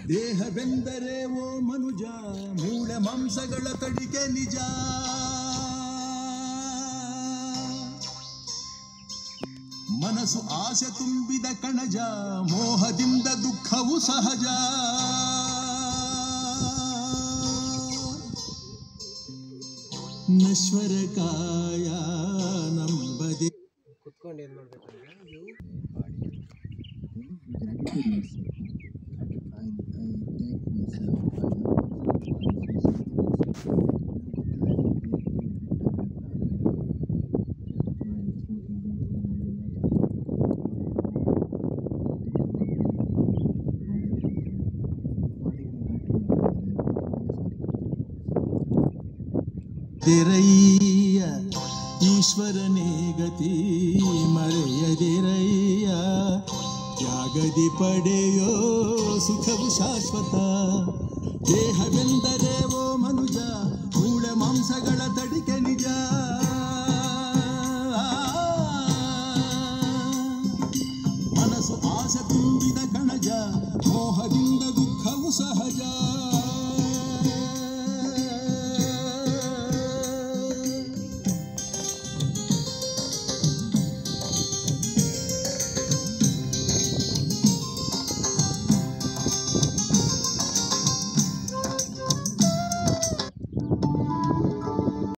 ದೇಹವೆಂದರೆ ಓ ಮನುಜ ಮೂಳೆ ಮಾಂಸಗಳ ಕಡಿಕೆ ನಿಜ ಮನಸ್ಸು ಆಸೆ ತುಂಬಿದ ಕಣಜ ಮೋಹದಿಂದ ದುಃಖವು ಸಹಜ ನಶ್ವರ ಕಾಯ ನಂಬದೆ ಕುತ್ಕೊಂಡು ಏನು ಮಾಡ್ಬೇಕಂದ್ರೆ ನೀವು ದಿರಯ್ಯ ಈಶ್ವರನೇ ಗತಿ ಮರೆಯದಿರಯ್ಯ ತ್ಯಾಗದಿ ಪಡೆಯೋ ಸುಖವು ಶಾಶ್ವತ ದೇಹವೆಂದರೆ